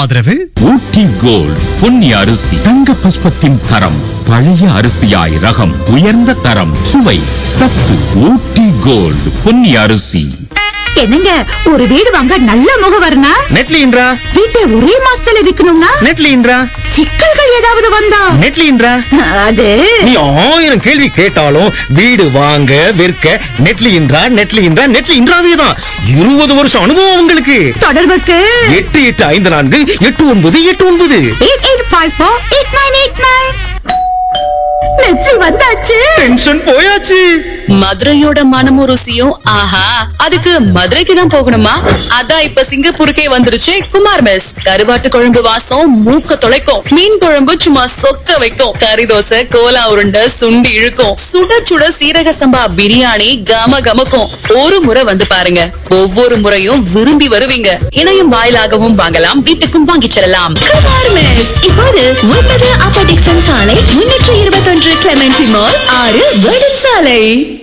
ஆதரவு ஊட்டி கோல்ட் பொன்னி அரிசி தங்க பஸ்பத்தின் தரம் பழைய அரிசியாய் ரகம் உயர்ந்த தரம் சுவை சத்து ஊட்டி கோல்ட் பொன்னி அரிசி என்னங்க ஒரு வீடு வாங்க நல்ல முகவர்னா நெட்லின்றா வீட்டை ஒரே மாசத்துல விக்கணும்னா நெட்லின்றா சிக்கல்கள் ஏதாவது வந்தா நெட்லின்றா அது நீ ஆயிரம் கேள்வி கேட்டாலும் வீடு வாங்க விற்க நெட்லின்றா நெட்லின்றா நெட்லின்றாவே தான் இருபது வருஷம் அனுபவம் உங்களுக்கு தொடர்புக்கு எட்டு எட்டு ஐந்து நான்கு எட்டு ஒன்பது எட்டு ஒன்பது eight eight five four eight nine eight nine நெற்றி வந்தாச்சு டென்ஷன் போயாச்சு மதுரையோட மனமும் ருசியும் ஆஹா அதுக்கு மதுரைக்கு தான் போகணுமா அதான் இப்ப சிங்கப்பூருக்கே வந்துருச்சு குமார் மெஸ் கருவாட்டு குழம்பு வாசம் மூக்க தொலைக்கும் மீன் குழம்பு சும்மா சொக்க வைக்கும் கறி தோசை கோலா உருண்டை சுண்டி இழுக்கும் சுட சுட சீரக சம்பா பிரியாணி கம கமக்கும் ஒரு முறை வந்து பாருங்க ஒவ்வொரு முறையும் விரும்பி வருவீங்க இணையம் வாயிலாகவும் வாங்கலாம் வீட்டுக்கும் வாங்கிச் செல்லலாம் குமார் மெஸ் இப்போது ஒன்பது அப்பர் டிக்சன் சாலை முன்னூற்று இருபத்தொன்று கிளமெண்டி மால் ஆறு வேர்டன் சாலை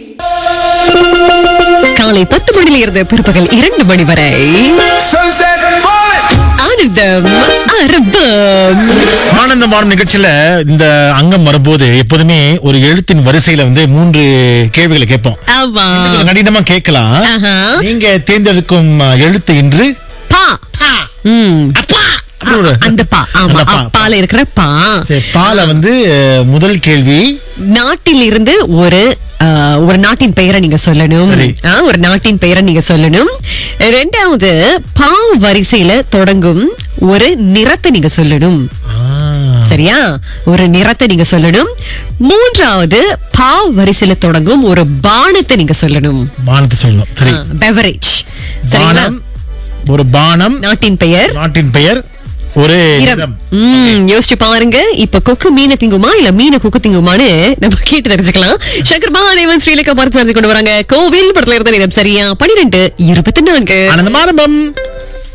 காலை பத்து மணியில இருந்து பிற்பகல் இரண்டு மணி வரை ஆனந்தம் அரபம் ஆனந்தமான நிகழ்ச்சியில இந்த அங்கம் வரும்போது எப்போதுமே ஒரு எழுத்தின் வரிசையில வந்து மூன்று கேள்விகளை கேட்போம் ஆமா கொஞ்சம் கடினமா கேட்கலாம் ஆஹா. நீங்க தேர்ந்தெடுக்கும் அஹ், எழுத்து இன்று பா ம் அப்பா அப்படி ஒரு- அந்த பா ஆமா அந்த பா. அப்பால இருக்கிற பா சரி, பால வந்து அஹ், முதல் கேள்வி நாட்டில் இருந்து ஒரு ஆஹ், ஒரு நாட்டின் பெயரை நீங்க சொல்லணும் சரி. ஆ, ஒரு நாட்டின் பெயரை நீங்க சொல்லணும் ரெண்டாவது பா வரிசையில தொடங்கும் ஒரு நிறத்தை நீங்க சொல்லணும் சரியா ஒரு நிறத்தை நீங்க சொல்லணும் மூன்றாவது பா வரிசையில தொடங்கும் ஒரு பானத்தை நீங்க சொல்லணும் பானத்தை சொல்லணும் சரி பெவரேஜ் சரிங்களா பானம் ஒரு பானம் நாட்டின் பெயர் நாட்டின் பெயர் ஒரு நிறம் நிறம். ம், யோசிச்சு பாருங்க இப்ப கொக்கு மீனை திங்குமா இல்ல மீனை கொக்கு திங்குமான்னு நம்ம கேட்டு தெரிஞ்சுக்கலாம் சங்கர் மகாதேவன் ஸ்ரீலங்கா பரிசு கொண்டு வராங்க கோவில் படத்துல இருந்த நேரம் சரியா பனிரெண்டு இருபத்தி நான்கு ஆனந்தம் ஆரம்பம்